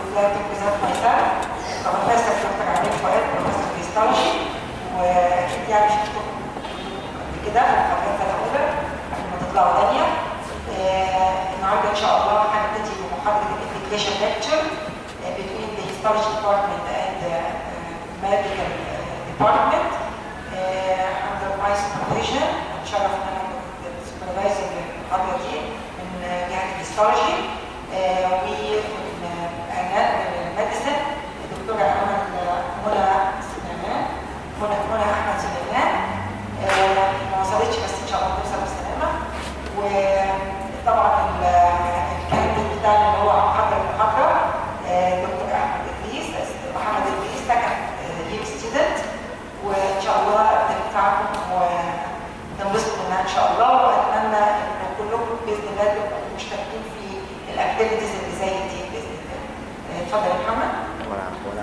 like to present myself. Professor Dr. Amir Fuad, Professor of Histology ويعني شفتكم قبل كده في المحاضرات الأولى قبل ما تطلعوا تانية. آه، النهارده إن شاء الله هنبتدي بمحاضرة الانتجريشن ليكتشر between the histology department and the uh, medical uh, department uh, under my supervision. أتشرف إن أنا كنت supervisor للمحاضرة دي من جهة الهيستولوجي ومن الميديسن الدكتورة أمل منى سليمان منى منى أحمد سليمان آه، ما وصلتش بس إن شاء الله توصل بسلامة وطبعا الكاتب بتاعنا اللي هو محضر المحاضرة آه، دكتور أحمد إدريس محمد إدريس ده كان يير ستودنت وإن شاء الله تنفعكم وتنبسطوا منها إن شاء الله وأتمنى إن كلكم بإذن الله تبقوا مشتركين في الأكتيفيتيز اللي زي دي بإذن الله. آه، اتفضل يا محمد. ولا ولا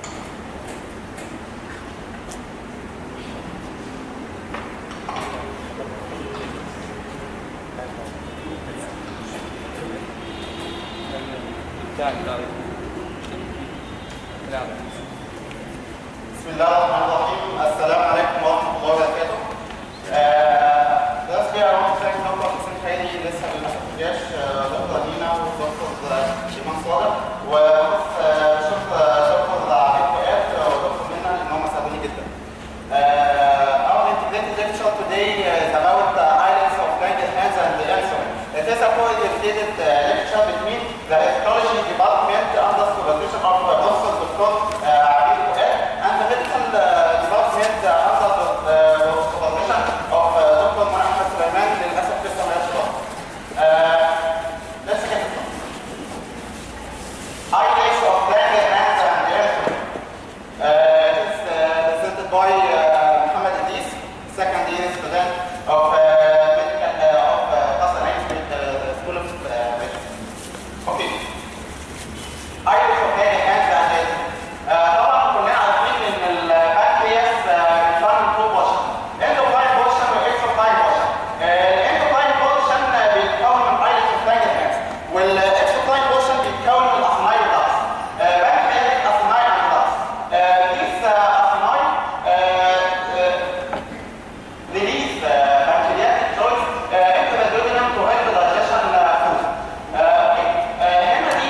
بسم الله الرحمن الرحيم السلام عليكم ورحمه الله وبركاته آه، First here I want to thank Dr. حسين خيري لسه للاسف ما جاش آه، دكتور دينا ودكتور ايمان صادق وبس آه، شكر دكتور عبيد فؤاد ودكتور منى ان هم ساعدوني جدا. Uh, our integrated lecture today is about the islands of Langerhans and the Elson. It is a co-educated uh, lecture between the histology department under supervision of uh, Professor Dr. Uh, Abid Fuad and the medical uh, department uh, under the uh, supervision of uh, Dr. Muhammad Sulaiman للأسف لسه ما جاش الوقت. Uh, Let's get it started. Islands of Langerhans and Elson. Uh, it is uh, presented by uh, Muhammad Idris, second year student of uh, medical uh, of uh, Qasr Ain uh, School of uh, Medicine. Okay. Iris of Langerhans and Elson. Uh, طبعا كلنا عارفين ان البنكرياس بيتفرم تو بورشن اندوكراين بورشن واكسوكراين بورشن الاندوكراين بورشن بيتكون من ايلتس اوف لانجرهانز والاكسوكراين بورشن بيتكون من الاصناي والدكس بنكرياس اصناي and ducts. Uh, these uh, acidoid uh, uh, release uh, pancreatic fluids uh, into the duodenum to help the digestion uh, food. Uh, okay. uh, هنا دي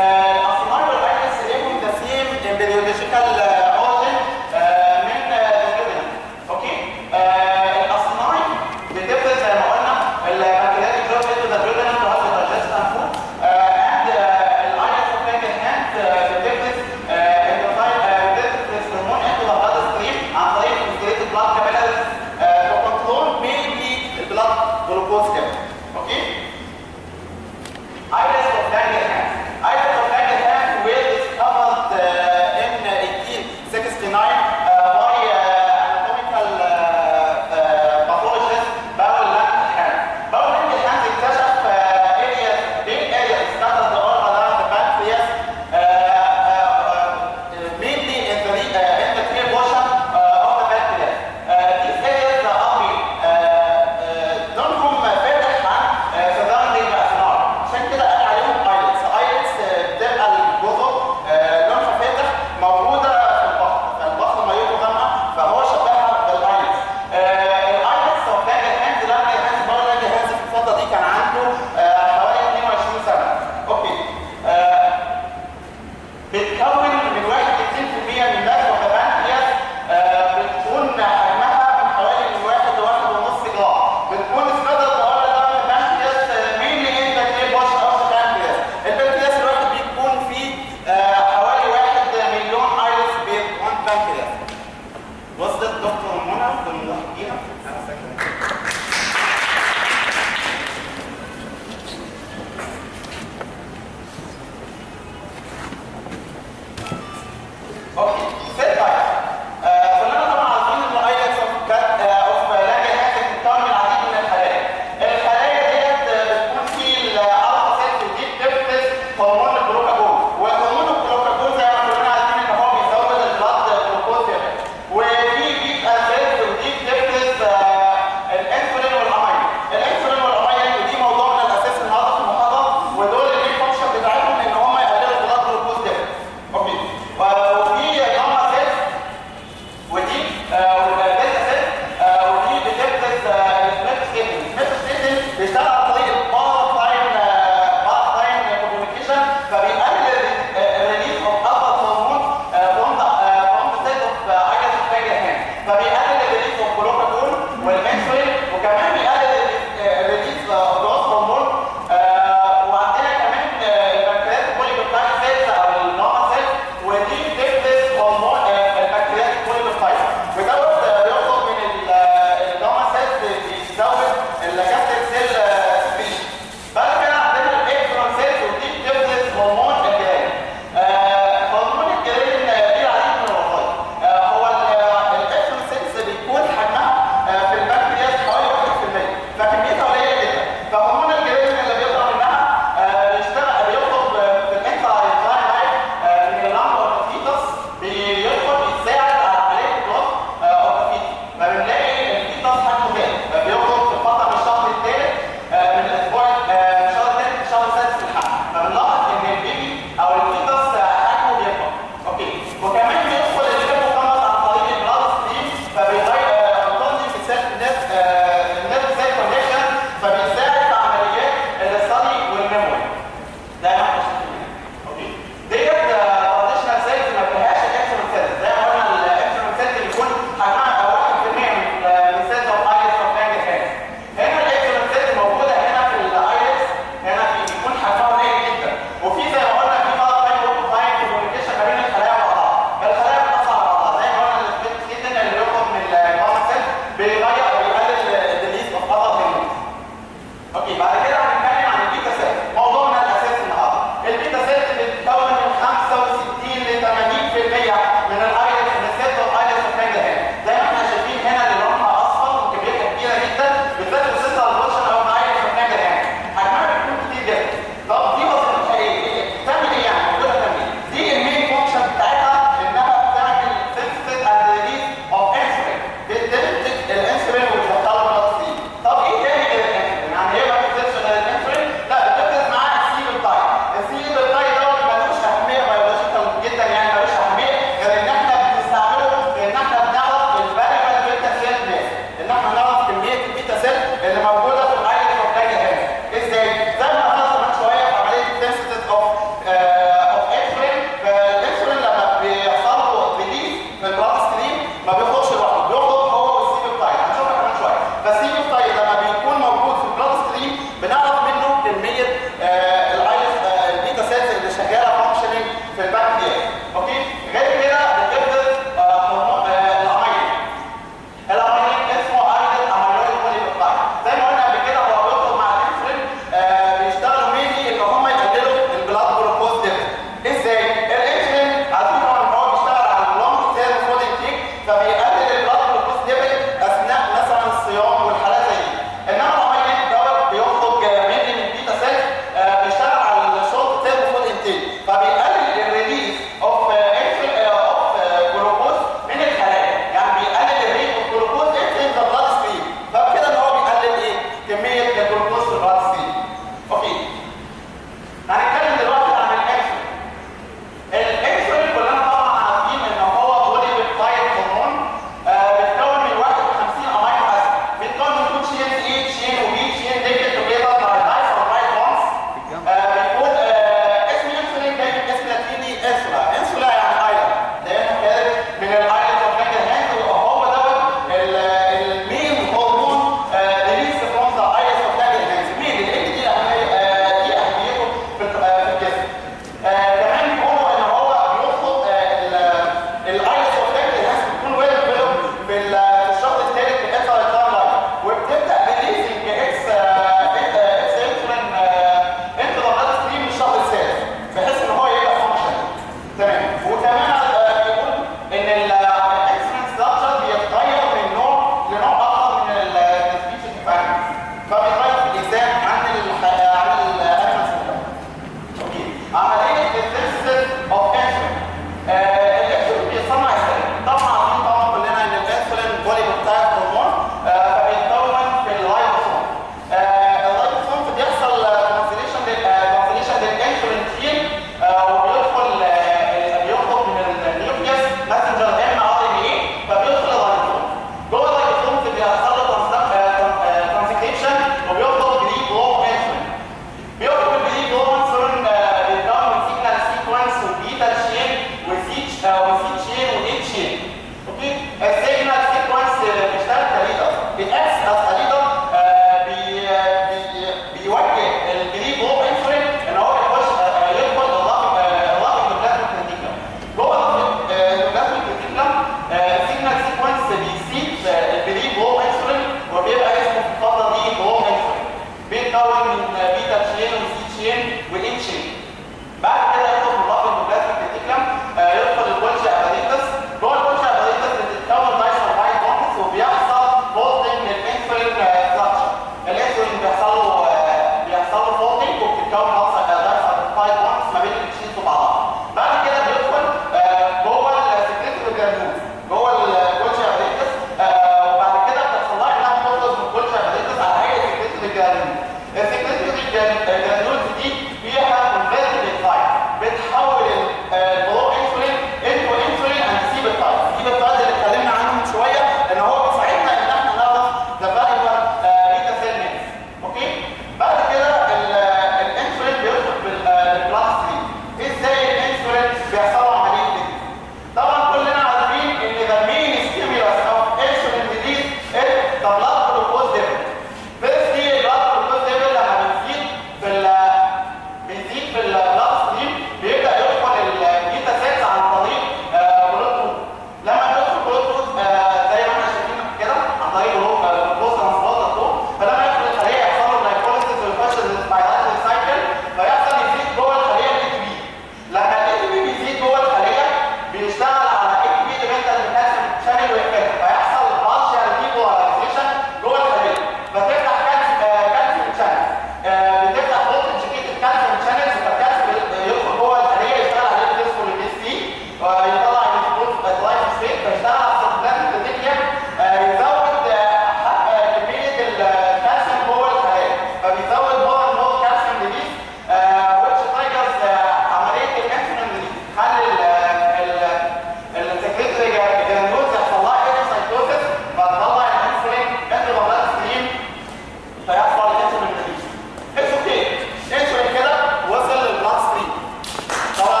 بيكون اصلا دايسايد بونز ما بين التشيز وبعضها بعد كده بيدخل آه، جوه السكريتوري جرانيولز جوه الجولجي ابريتس وبعد كده بتحصل لها انها بتخرج من الجولجي ابريتس على هيئه سكريتوري جرانيولز السكريتوري جرانيولز دي فيها كونفرتد انزايم بتحول البرو انسولين انتو انسولين اند سيبتايد السيبتايد اللي اتكلمنا عنه من شويه ان هو بيساعدنا ان احنا نعرف ذا فاليبل بيتا سيل ميكس اوكي بعد كده ال- الانسولين بيدخل بالبلاد ستريم ازاي الانسولين بيحصل له عمليه دي طبعا كلنا عارفين ان ذا مين ستيمولس اوف انسولين ديزيز از ذا بلاد جلوكوز ليفل فيرست دي البلاد جلوكوز ليفل لما بتزيد في ال- بيزيد في البلاد ستريم بيبدا يدخل البيتا سيلز عن طريق بلوتوث لما بيدخل بلوتوث زي ما احنا شايفين كده عن طريق بلوتوث ترانسبورتر تو فلما يدخل الخليه يحصل له جلايكوليسيس ويخش السبايرال سايكل فيحصل يزيد جوه الخليه الاي تي بي لما الاي تي بي بيزيد جوه الخليه بيشتغل على اي تي بي ديبندنت كالسيوم شانل ويقفلها فيحصل بارشال ديبولاريزيشن جوه الخليه فتفتح كالسيوم شانل بتفتح فولتج كيت الكالسيوم شانلز فالكالسيوم يدخل جوه الخليه يشتغل عليه الفيسفول البي سي يطلع الفلوس لايف ستيت فيشتغل على السبلانت البكتيريا يزود حق كميه الكالسيوم جوه الخلايا فبيزود مور اند مور كالسيوم ريليز which triggers عمليه الانسولين ريليز خلي السكريتري جرانيولز يحصل لها ايروسايتوسيس فتطلع الانسولين انتو بلاد ستريم فيحصل الانسولين ريليز اتس اوكي الانسولين كده وصل للبلاد ستريم طبعا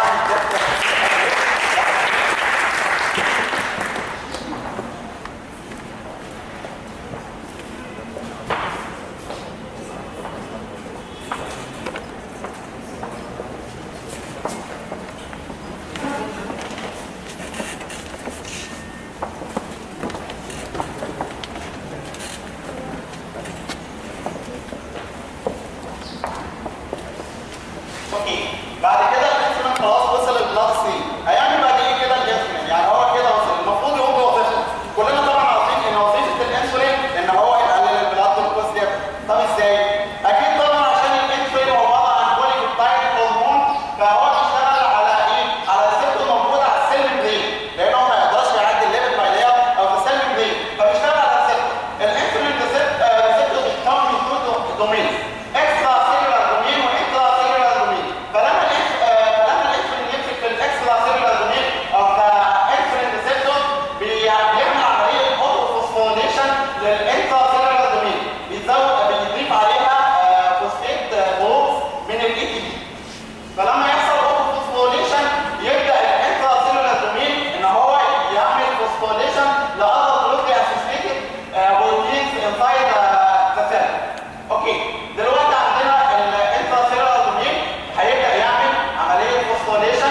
اوكي بعد كده الانسولين خلاص وصل للبلاد ستريم هيعمل بعد ايه كده الانسولين يعني هو كده وصل المفروض يقوم بوظيفته كلنا طبعا عارفين ان وظيفه الانسولين ان هو يقلل البلاد جلوكوز ليفل طب ازاي اكيد طبعا عشان الانسولين هو عباره عن بوليبيبتايد هرمون فهو بيشتغل على ايه على السيل موجود على السيل ممبرين لان هو ما يقدرش يعدي الليفل بايلير او في السيل ممبرين فبيشتغل على السيل الانسولين ريسبتور بيتكون من تو دومينز اكسترا سيلولار دومين وانترا سيلولار دومين فلما الإنس- آه، فلما الانسولين يمسك في الاكسترا سيلولار دومين او كانسولين ريسبتور بيعمل عمليه اوتو فوسفوريليشن للانترا سيلولار دومين بيزود بيضيف عليها فوسفيت جروبس من الاي تي بي فلما يحصل اوتو فوسفوريليشن يبدا الانترا سيلولار دومين ان هو يعمل فوسفوريليشن لاذر جلوكي اسوسيتد بروتينز انسايد ذا سيل اوكي دلوقتي عندنا الانترا سيلولار دومين هيبدا يعمل عمليه فوسفوريليشن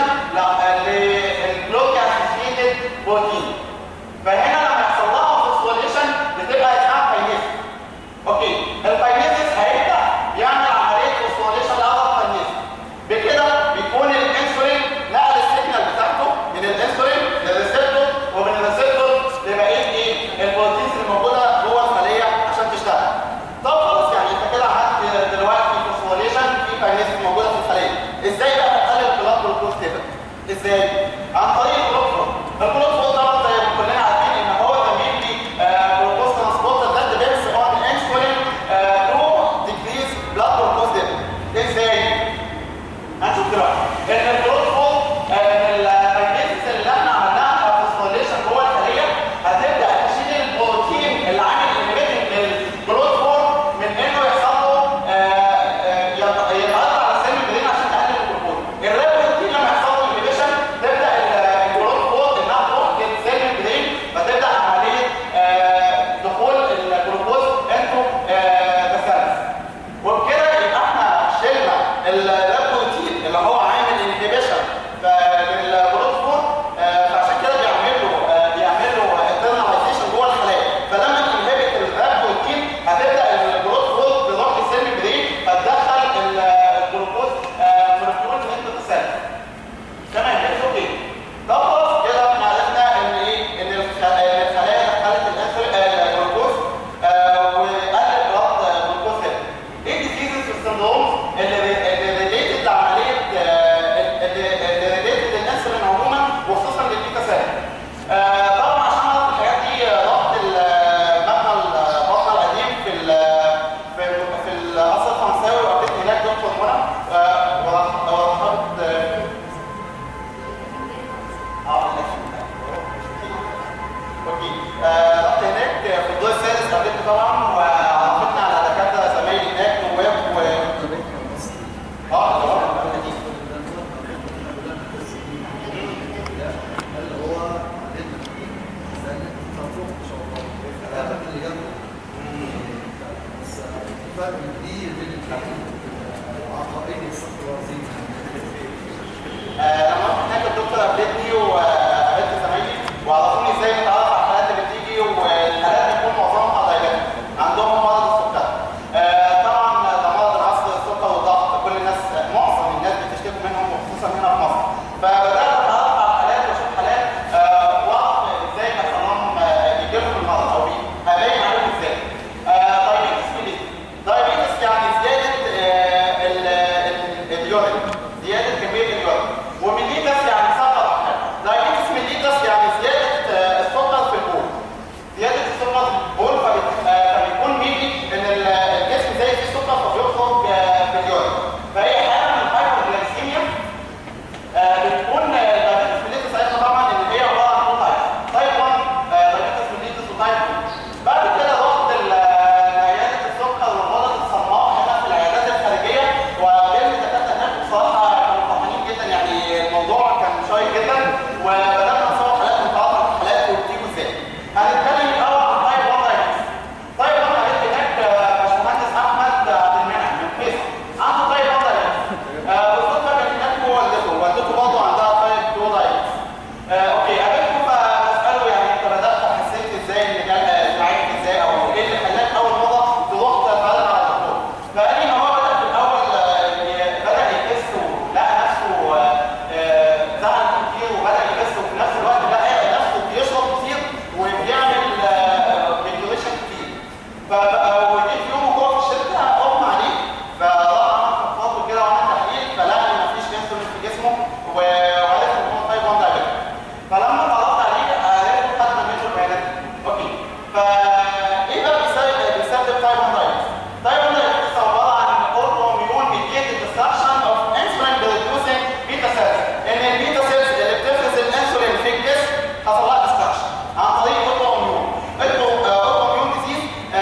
للجلوكي اسوسيتد بروتين فهنا لما يحصل لها فوسفوريليشن بتبقى اسمها كاينيز اوكي الكاينيزيس هيبدا يعمل عمليه فوسفوريليشن لاذر كاينيز بكده بيكون الانسولين نقل السيجنال بتاعته من الانسولين للريسبتور ومن الريسبتور لبقيه ايه البروتينز اللي موجوده جوه الخليه عشان تشتغل طب خلاص يعني انت كده عملت دلوقتي فوسفوريليشن في كاينيز موجوده في الخليه ازاي بقى تقلل البلاد جلوكوز ليفل ازاي عن طريق الكلوروفورم الكلوروفورم طبعا زي ما كلنا عارفين ان هو تمرين لي جلوكوز ترانسبورتر ذات ديبندز اون انسولين تو ديكريز بلاد جلوكوز ليفل ازاي هنشوف دلوقتي ان الكلوروفورم الكاينيز اللي احنا عملناها فوسفوريليشن جوه الخليه هتبدا تشيل البروتين اللي عامل انهبيتنج للكلوروفورم من انه يحصل له يتعرض على السيل الجديد عشان تقلل الجلوكوز الريد بروتين لما يحصل له انهبيشن تبدا فرق كبير بين الاثنين عقائدي الصف الوظيفي آه، لما رحت هناك الدكتور قابلتني وقابلت زمايلي وعرفوني ازاي نتعرف على الحالات اللي بتيجي والحالات بتكون معظمها دايبات عندهم مرض السكر. آه، طبعا ده مرض العصر السكر والضغط كل الناس معظم الناس بتشتكي منهم وخصوصا هنا في مصر. فبدات اتعرف على الحالات واشوف حالات آه، واعرف ازاي بيحصل لهم آه، يجي لهم المرض او ابين عليهم ازاي. دايبيتس ميليتس دايبيتس يعني زياده آه، ال- ال- اليورين زياده كميه اليورين وميليتس يعني سكر اكتر دايبيتس ميليتس يعني زياده آه، السكر في البول زياده السكر في البول فبت- آه، فبيكون ميلي ان ال- الجسم زي فيه سكر فبيخرج آه، في اليورين فهي حاله من الهايبوغلايسيميا آه، بتكون دايبيتس ميليتس عرفنا طبعا ان هي عباره عن تو تايب تايب 1 دايبيتس ميليتس وتايب 2 بعد كده رحت ال- عياده السكر والغدد الصماء هنا في العيادات الخارجيه وقابلت دكاتره هناك بصراحه كانوا فرحانين جدا يعني الموضوع كان شيق جدا وبدانا نصور حالات ونتعرف على الحالات وبتيجوا ازاي هنتكلم الاول عن تايب 1 دايبيتس تايب 1 قابلت هناك آه، باشمهندس احمد عبد المنعم من فيصل عنده تايب 1 دايبيتس آه، بالصدفه كانت هناك والدته والدته برضه عندها تايب 2 دايبيتس آه، اوكي قابلته فبساله يعني انت بدات حسيت ازاي ان كان ساعدت ازاي او ايه اللي خلاك اول مره تروح تتعرض على الدكتور فقال لي ان هو بدا في الاول آه، ي- بدا يحس ولقى نفسه آه، آه، زعل كتير وبدا يحس وفي نفس الوقت لقى نفسه بيشرب كتير وبيعمل ميديوليشن كتير فبقى وجيت يوم وهو في الشركه اغمى عليه فراح عمل فحوصات وكده وعمل تحليل فلقى ان مفيش انسولين في جسمه و- وعرف ان هو تايب 1 دايبيتس فلما اتعرفت عليه عرفت خدنا منه البيانات دي. اوكي فايه بقى بيسبب بيسبب تايب 1 دايبيتس؟ تايب 1 دايبيتس عباره عن اوتوميون ميديتد ديستركشن اوف انسولين بروديوسنج بيتا سيلز ان البيتا سيلز اللي بتفرز الانسولين في الجسم حصل لها ديستركشن عن طريق اوتوميون اوتوميون ديزيز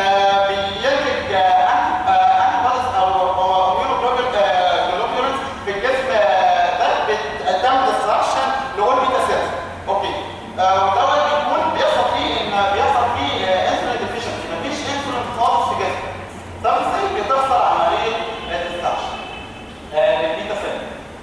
بينتج انتي بوديز او اميونوجلوبولينز في الجسم آه، ده بتعمل ديستركشن لأول بيتا سيلز اوكي آه، ودوت بيكون بيحصل فيه ان بيحصل فيه انسولين ديفيشنسي مفيش انسولين خالص في الجسم ده ازاي بتحصل عمليه ديستركشن للبيتا سيلز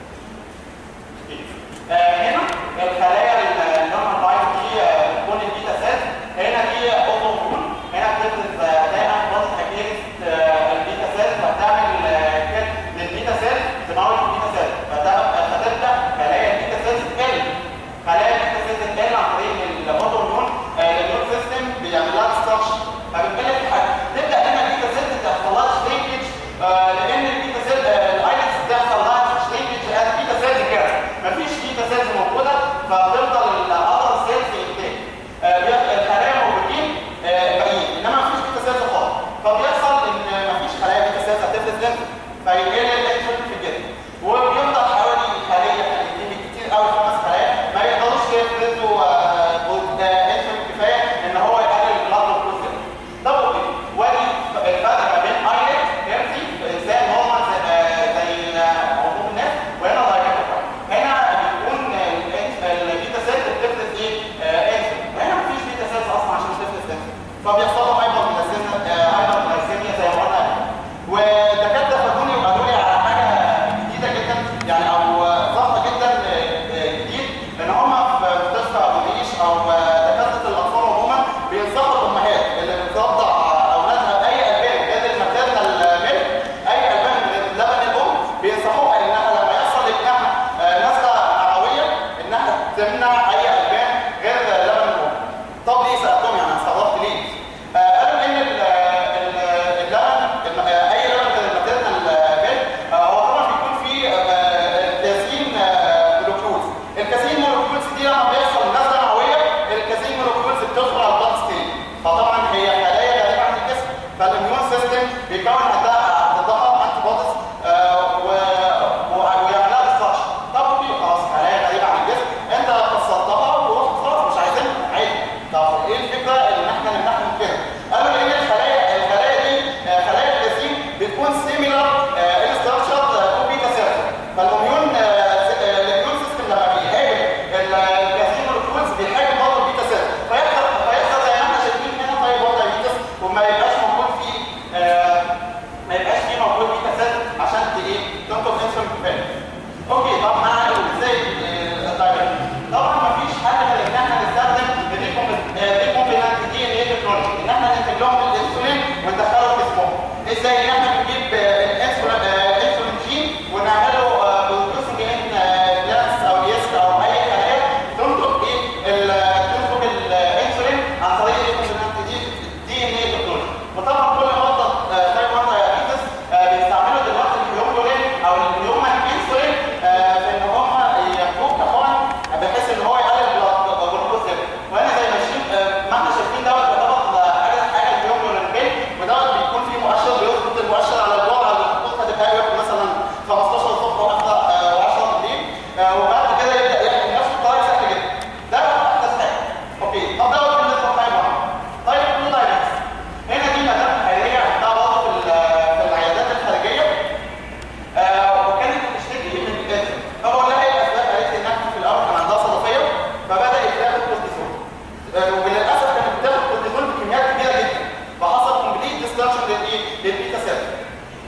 آه، هنا الخلايا النورمال بايت دي آه، بتكون البيتا سيلز هنا دي اوتوميون هنا بتفرز آه، هتلاقي انتي اجينست البيتا سيلز وهتعمل آه، كده للبيتا سيلز تموت البيتا سيلز فده- فتبدا خلايا البيتا سيلز تقل خلايا البيتا سيلز تقل عن طريق الاوتوميون الاميون سيستم بيعمل لها ديستركشن فبالتالي في حاجه تبدا هنا البيتا سيلز تحصل لها شرينكج لان البيتا سيلز الايلتس بتحصل لها شرينكج از بيتا سيلز كده مفيش بيتا سيلز موجوده فبتفضل الاذر سيلز انتاج الخلايا موجودين آه، باقيين انما مفيش بيتا سيلز خالص فبيحصل ان مفيش خلايا بيتا سيلز هتفرز لينف فيقل الانسولين في الجسم وبيفضل حوالي خليه خليتين كتير قوي خمس خلايا ما يقدروش يفرزوا آه، بود- آه، انسولين كفايه ان هو يقلل البلاد جلوكوز ده اوكي وادي الفرق ما بين ايلت هيلثي زي نورمال زي آه، زي عموم الناس وهنا دايبيتك هنا بيكون ال- البيتا سيلز بتفرز ايه؟ آه، انسولين وهنا مفيش بيتا سيلز اصلا عشان تفرز انسولين فبيحصل له هايبر هايبر جلايسيميا زي ما قلنا ودكاتره فادوني وقالوا لي على حاجه جديده جدا يعني او ظاهره جدا آه، آه، جديد ان هم في مستشفى ابو الريش او آه، دكاتره الاطفال عموما بينصحوا الامهات اللي بترضع اولادها اي البان غير الماتيرنال ميلك اي البان غير لبن الام بينصحوها انها لما يحصل لابنها آه، نزله معويه انها تمنع اي البان غير لبن الام طب ليه سالتهم يعني انا استغربت ليه؟ آه، قالوا ان ال- ال- اللبن الم- آه، اي لبن غير الماتيرنال ميلك آه، هو طبعا بيكون فيه آه، كازين آه، مولكيولز الكازين مولكيولز دي لما بيحصل نزله معويه الكازين مولكيولز بتدخل على البلاد ستريم فطبعا هي خلايا غريبه عن الجسم فالاميون سيستم بيكون عندها ضغط انتي بوديز ويعمل لها ديستراكشن طب اوكي خلاص خلايا غريبه عن الجسم انت كسرتها ورحت خلاص مش عايزينها عادي طب ايه الفكره ان احنا نمنعهم كده؟ قالوا ان الخلايا الخلايا دي آه، خلايا الكازين بتكون سيميلار انستراكشر تو بيتا سيلز فالاميون الاميون سيستم لما بيهاجم الكازين مولكيولز بيهاجم برضه البيتا سيلز فيحصل فيحصل زي ما احنا شايفين هنا طيب وضع البيتس وما يبقاش موجود فيه آه،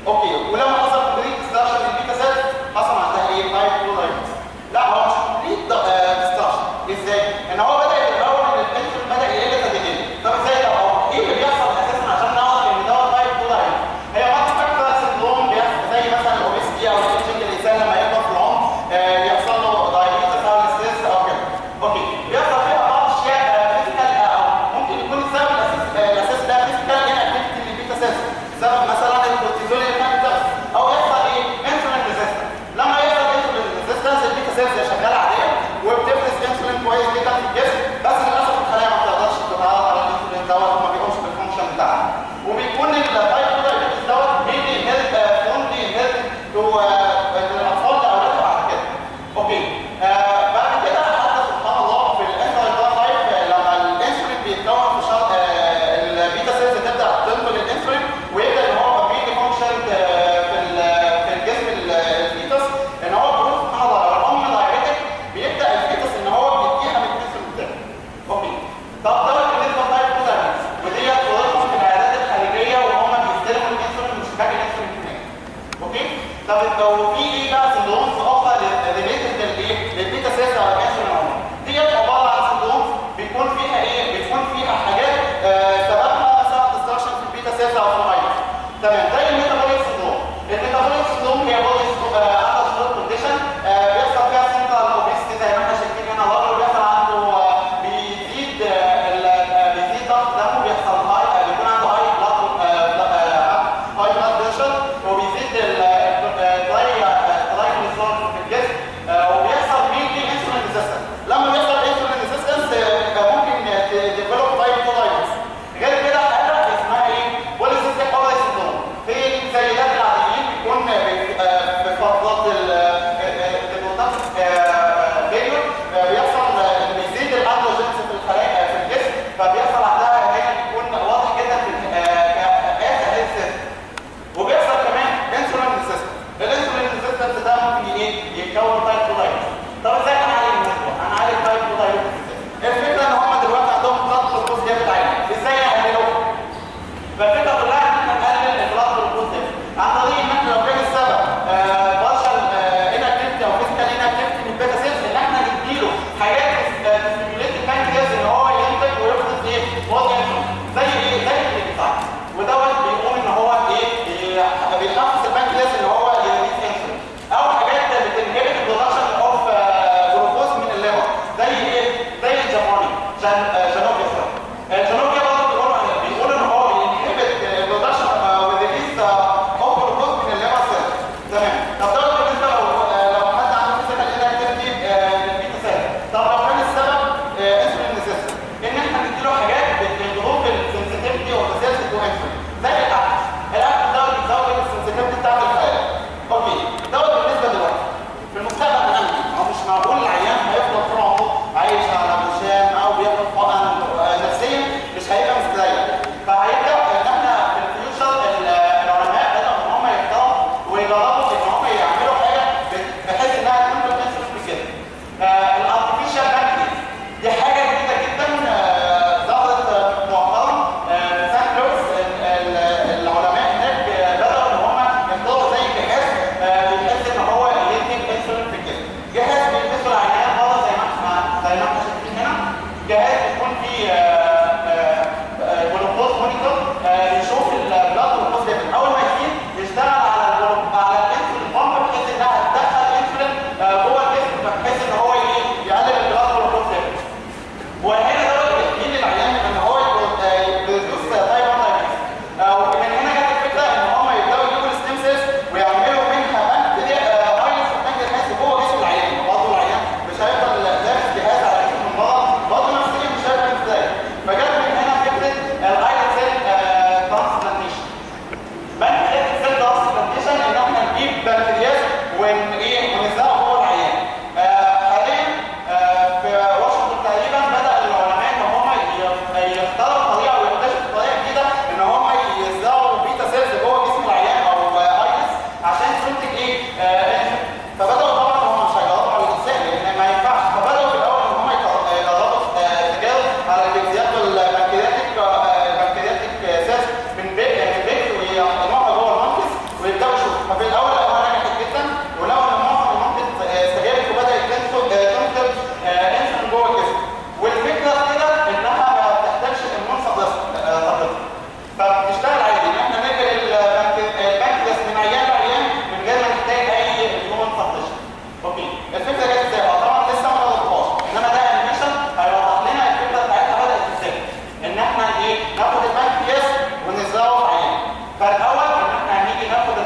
اوكي ولما حصل كومبليت ديستراكشن للبيتا سيل حصل عندها ايه؟ تايب 2 دايبيتس لا هو مش كومبليت ديستراكشن ازاي؟ ان هو بدا يتكون ان الانسولين بدا يقل تدريجيا طب ازاي ده هو ايه اللي بيحصل اساسا عشان نعرف ان ده تايب 2 دايبيتس هي مالتي فاكتور سندروم بيحصل زي مثلا الاوبيستي او الانسولين الانسان لما يكبر في العمر آه، يحصل له دايبيتس او ستريس او كده اوكي بيحصل فيها بعض الاشياء فيزيكال او ممكن يكون السبب الاساسي آه، الاساسي ده فيزيكال ان اكتيفيتي للبيتا سيلز سبب مثلا الكورتيزول اللي او يحصل ايه انسولين ريزيستنس لما يحصل انسولين ريزيستنس البيتا سيلز شغاله عاديه وبتفرز انسولين كويس جدا في الجسم بس للاسف الخلايا ما بتقدرش تتعرض على الانسولين دوت وما بيقومش بالفانكشن بتاعها وبيكون التايب 2 دايبيتس دوت مينلي هيلث اونلي هيلث تو الاطفال لاولادها بعد كده اوكي آه بعد كده حتى سبحان الله في الانسولين تايب لما الانسولين بيتكون في شرط آه البيتا سيلز تبدا تنتج الانسولين ويبدا ان هو بيدي فانكشن في ال- في الجسم ال- الفيتس ان هو بيقول سبحان الله لو الام دايبيتك بيبدا الفيتس ان هو بيديها من الانسولين بتاعه اوكي طب ده بالنسبه لتايب 2 دايبيتس وديت صورتهم في العيادات الخارجيه وهم بيستلموا الانسولين مش باقي الانسولين هناك اوكي طب لو في ايه بقى سندرومز اخرى ريليتد للايه للبيتا سيلز او الانسولين عموما ديت عباره عن سندرومز بيكون فيها ايه بيكون فيها حاجات آه سببها مثلا ديستركشن في البيتا سيلز او في الفيروس تمام زي الميتابوليك سندروم الميتابوليك سندروم هي بودي اندر ستروك كونديشن بيحصل فيها سنترال اوبيستي زي ما احنا شايفين هنا الراجل بيحصل عنده آه، بيزيد آه، ال- آه، بيزيد ضغط دمه بيحصل هاي آه، بيكون عنده هاي بلاد هاي بلاد بريشر وبيزيد الدراي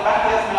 البنكرياس من